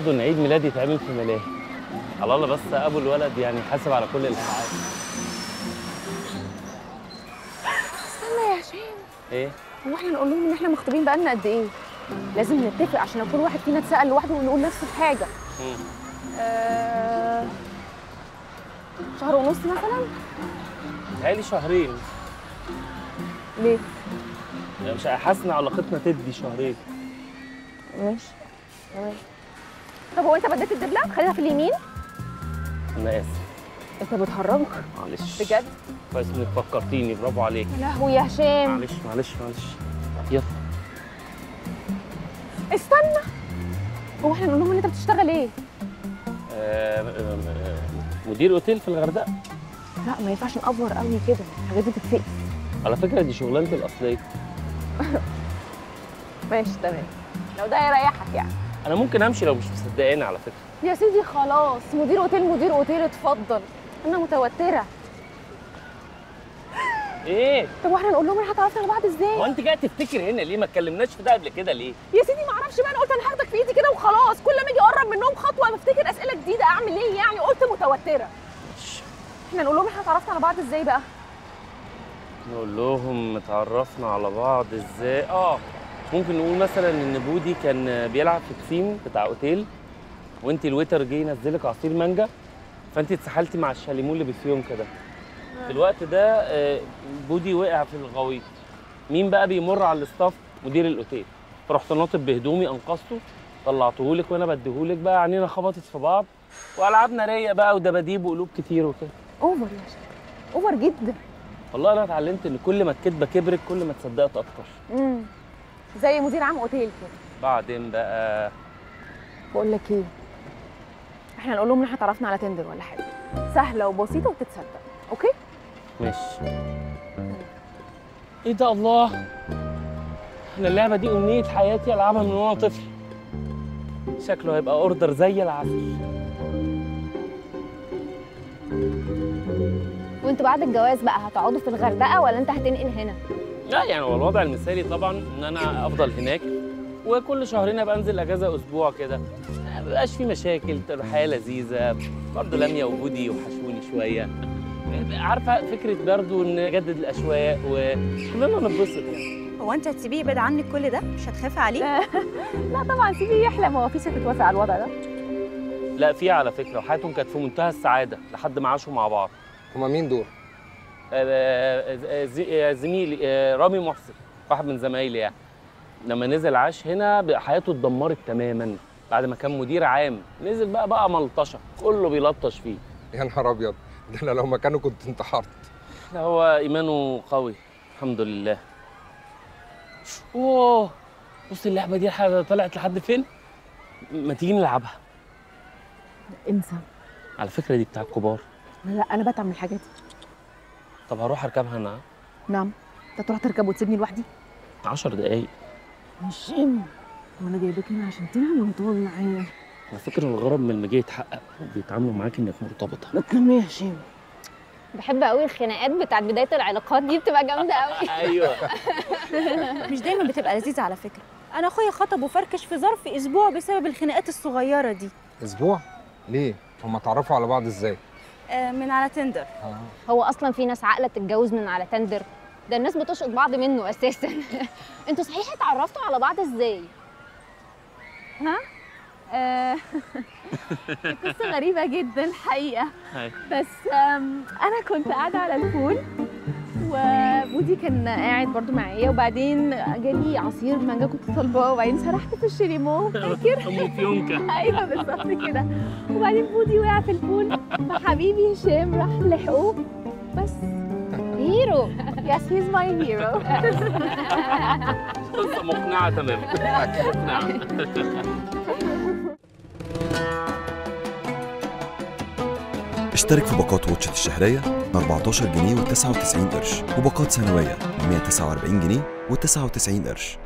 برضه ان عيد ميلادي يتعمل في ملاهي على الله بس ابو الولد يعني حاسب على كل الالعاب استنى يا هشام ايه هو احنا نقول لهم ان احنا مخطوبين بقالنا قد ايه لازم نتفق عشان لو كل واحد فينا اتسال لوحده ونقول نفس الحاجه مم. آه... شهر ونص مثلا بقالي شهرين ليه يعني مش حاسس ان علاقتنا تدي شهرين ماشي تمام طب هو انت بديت الدبله خليها في اليمين انا اسف انت بتهرج معلش بجد كويس انك فكرتيني برافو عليك يا لهوي يا هشام معلش معلش معلش يلا استنى هو احنا نقول لهم ان انت بتشتغل ايه آه، آه، آه، مدير اوتيل في الغردقه لا ما ينفعش نأفور قوي كده الحاجات دي تتفقس على فكره دي شغلانتي الاصليه ماشي تمام لو ده يريحك يعني انا ممكن امشي لو مش مصدقاني على فكره يا سيدي خلاص مدير اوتيل مدير اوتيل اتفضل انا متوتره ايه طب واحنا نقول لهم احنا اتعرفنا على بعض هو ازاي انت جاي تفتكر هنا ليه ما اتكلمناش في ده قبل كده ليه يا سيدي ما اعرفش بقى انا قلت انا هاخدك في ايدي كده وخلاص كل ما اجي اقرب منهم خطوه بفتكر اسئله جديده اعمل ايه يعني قلت متوتره احنا نقول لهم احنا اتعرفنا على بعض ازاي بقى نقول لهم اتعرفنا على بعض ازاي اه ممكن نقول مثلا ان بودي كان بيلعب في بسين بتاع اوتيل وانت الويتر جه ينزلك عصير مانجا فانت اتسحلتي مع الشاليمو اللي بفيهم كده في الوقت ده آه، بودي وقع في الغويط مين بقى بيمر على الاستاف مدير الاوتيل فرحت ناطط بهدومي انقذته طلعتهولك وانا بديهولك بقى عينينا خبطت في بعض والعابنا ريا بقى ودباديب وقلوب كتير وكده اوفر يا شيخ اوفر جدا والله انا اتعلمت ان كل ما الكدبه كبرت كل ما اتصدقت اكتر امم زي مدير عام اوتيل كده بعدين بقى بقول لك ايه احنا نقول لهم ان احنا اتعرفنا على تندر ولا حاجه سهله وبسيطه وتتصدق اوكي ماشي ايه ده الله انا اللعبه دي امنيه حياتي العبها من وانا طفل شكله هيبقى اوردر زي العسل وانتوا بعد الجواز بقى هتقعدوا في الغردقه ولا انت هتنقل هنا لا يعني هو الوضع المثالي طبعا ان انا افضل هناك وكل شهرين ابقى انزل اجازه اسبوع كده ما بيبقاش في مشاكل تبقى الحياه لذيذه برضه لميا وجودي وحشوني شويه عارفه فكره برضه ان نجدد الاشواق وكلنا نتبسط يعني هو انت هتسيبيه يبعد عنك كل ده مش هتخافي عليه لا طبعا سيبيه يحلم هو في ست توافق على الوضع ده لا في على فكره وحياتهم كانت في منتهى السعاده لحد ما عاشوا مع بعض هما مين دول؟ آه، آه، زي- آه، زميلي آه، رامي محسن واحد من زمايلي يعني لما نزل عاش هنا بقى حياته اتدمرت تماما بعد ما كان مدير عام نزل بقى بقى ملطشه كله بيلطش فيه يا نهار ابيض ده انا لو مكانه كنت انتحرت لا هو ايمانه قوي الحمد لله اوه بص اللعبه دي ح- طلعت لحد فين ما تيجي نلعبها انسى على فكره دي بتاع الكبار لا لا انا بتعب من الحاجات دي طب هروح اركبها انا نعم انت تروح تركب وتسيبني لوحدي 10 دقايق هشام وانا جايبك هنا عشان تنام ولا تقعد معايا على فكره الغرض من المجيه يتحقق بيتعاملوا معاك انك مرتبطه ما تنام يا هشام بحب قوي الخناقات بتاعت بدايه العلاقات دي بتبقى جامده قوي ايوه مش دايما بتبقى لذيذه على فكره انا اخويا خطب وفركش في ظرف اسبوع بسبب الخناقات الصغيره دي اسبوع؟ ليه؟ هما اتعرفوا على بعض ازاي؟ آه من على تندر آه. هو اصلا في ناس عاقله تتجوز من على تندر ده الناس بتشقط بعض منه اساسا انتوا صحيح اتعرفتوا على بعض ازاي آه، قصة غريبة جدا الحقيقة هاي. بس آم، أنا كنت قاعدة على الفول وبودي كان قاعد برضو معايا وبعدين جالي عصير مانجا كنت طالباه وبعدين سرحت في الشريمو فاكر؟ ام فيونكا ايوه بالظبط كده وبعدين بودي وقع في الفول فحبيبي هشام راح لحقوه بس هيرو يس هيز ماي هيرو قصه مقنعه تماما مقنعه اشترك في باقات واتشت الشهرية ب 14 جنيه و99 قرش وباقات سنوية ب 149 جنيه و99 قرش